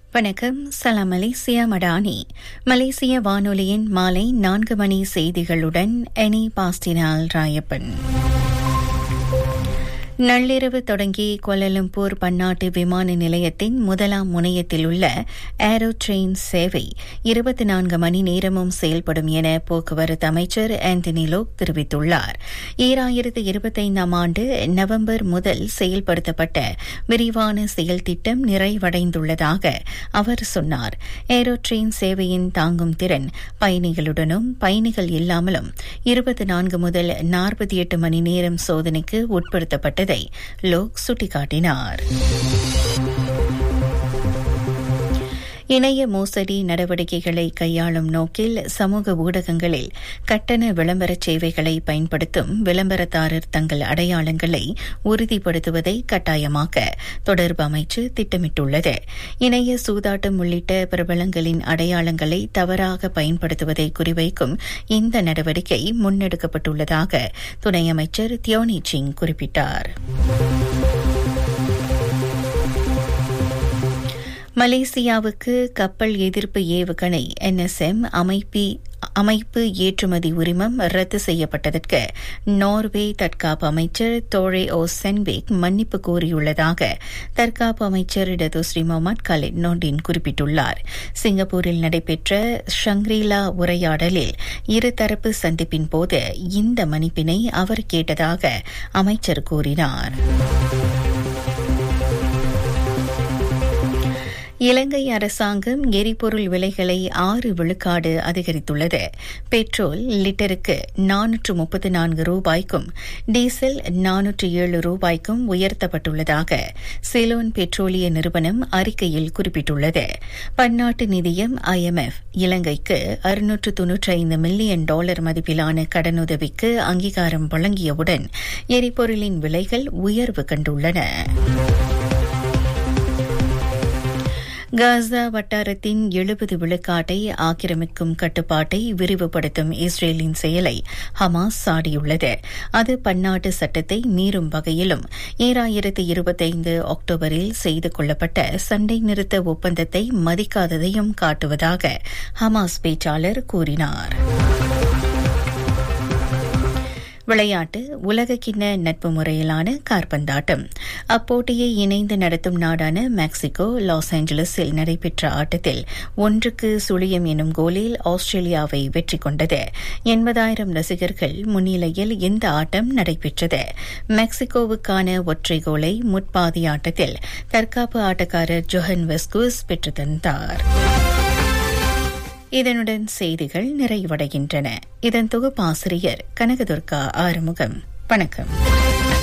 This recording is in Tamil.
வணக்கம் சலாம் மலேசியா மடானி மலேசிய வானொலியின் மாலை நான்கு மணி செய்திகளுடன் எனி பாஸ்டினால் ராயப்பன் நள்ளிரவு தொடங்கி கோலலம்பூர் பன்னாட்டு விமான நிலையத்தின் முதலாம் முனையத்தில் உள்ள ஏரோ ட்ரெயின் சேவை இருபத்தி நான்கு மணி நேரமும் செயல்படும் என போக்குவரத்து அமைச்சர் ஆந்தனி லோக் தெரிவித்துள்ளார் ஈராயிரத்து இருபத்தைந்தாம் ஆண்டு நவம்பர் முதல் செயல்படுத்தப்பட்ட விரிவான செயல் திட்டம் நிறைவடைந்துள்ளதாக அவர் சொன்னார் ஏரோ ட்ரெயின் சேவையின் தாங்கும் திறன் பயணிகளுடனும் பயணிகள் இல்லாமலும் இருபத்தி நான்கு முதல் நாற்பத்தி எட்டு மணி நேரம் சோதனைக்கு உட்படுத்தப்பட்டது உள்ளதை லோக் சுட்டிக்காட்டினார் இணைய மோசடி நடவடிக்கைகளை கையாளும் நோக்கில் சமூக ஊடகங்களில் கட்டண விளம்பர சேவைகளை பயன்படுத்தும் விளம்பரதாரர் தங்கள் அடையாளங்களை உறுதிப்படுத்துவதை கட்டாயமாக்க தொடர்பு அமைச்சு திட்டமிட்டுள்ளது இணைய சூதாட்டம் உள்ளிட்ட பிரபலங்களின் அடையாளங்களை தவறாக பயன்படுத்துவதை குறிவைக்கும் இந்த நடவடிக்கை முன்னெடுக்கப்பட்டுள்ளதாக துணை அமைச்சர் தியோனி சிங் குறிப்பிட்டார் மலேசியாவுக்கு கப்பல் எதிர்ப்பு ஏவுகணை என்எஸ்எம் அமைப்பி அமைப்பு ஏற்றுமதி உரிமம் ரத்து செய்யப்பட்டதற்கு நார்வே தற்காப்பு அமைச்சர் தோரே ஓ சென்பேக் மன்னிப்பு கோரியுள்ளதாக தற்காப்பு அமைச்சர் டதோஸ்ரீ முகமது கலித் நோண்டின் குறிப்பிட்டுள்ளார் சிங்கப்பூரில் நடைபெற்ற ஷங்க்ரீலா உரையாடலில் இருதரப்பு சந்திப்பின் போது இந்த மன்னிப்பினை அவர் கேட்டதாக அமைச்சர் கூறினார் இலங்கை அரசாங்கம் எரிபொருள் விலைகளை ஆறு விழுக்காடு அதிகரித்துள்ளது பெட்ரோல் லிட்டருக்கு நானூற்று முப்பத்து நான்கு ரூபாய்க்கும் டீசல் நானூற்று ஏழு ரூபாய்க்கும் உயர்த்தப்பட்டுள்ளதாக சிலோன் பெட்ரோலிய நிறுவனம் அறிக்கையில் குறிப்பிட்டுள்ளது பன்னாட்டு நிதியம் ஐஎம்எஃப் இலங்கைக்கு அறுநூற்று தொன்னூற்றி ஐந்து மில்லியன் டாலர் மதிப்பிலான கடனுதவிக்கு அங்கீகாரம் வழங்கியவுடன் எரிபொருளின் விலைகள் உயர்வு கண்டுள்ளன காசா வட்டாரத்தின் எழுபது விழுக்காட்டை ஆக்கிரமிக்கும் கட்டுப்பாட்டை விரிவுபடுத்தும் இஸ்ரேலின் செயலை ஹமாஸ் சாடியுள்ளது அது பன்னாட்டு சட்டத்தை மீறும் வகையிலும் ஈராயிரத்து இருபத்தைந்து அக்டோபரில் செய்து கொள்ளப்பட்ட சண்டை நிறுத்த ஒப்பந்தத்தை மதிக்காததையும் காட்டுவதாக ஹமாஸ் பேச்சாளர் கூறினார் விளையாட்டு உலகக்கிண்ண நட்பு முறையிலான கார்பந்தாட்டம் அப்போட்டியை இணைந்து நடத்தும் நாடான மெக்சிகோ லாஸ் ஏஞ்சலஸில் நடைபெற்ற ஆட்டத்தில் ஒன்றுக்கு சுழியம் எனும் கோலில் ஆஸ்திரேலியாவை வெற்றி கொண்டது எண்பதாயிரம் ரசிகர்கள் முன்னிலையில் இந்த ஆட்டம் நடைபெற்றது மெக்சிகோவுக்கான ஒற்றை கோலை முற்பாதி ஆட்டத்தில் தற்காப்பு ஆட்டக்காரர் ஜொஹன் வெஸ்குஸ் பெற்று தந்தார் இதனுடன் செய்திகள் நிறைவடைகின்றன இதன் தொகுப்பாசிரியர் கனகதுர்கா ஆறுமுகம் வணக்கம்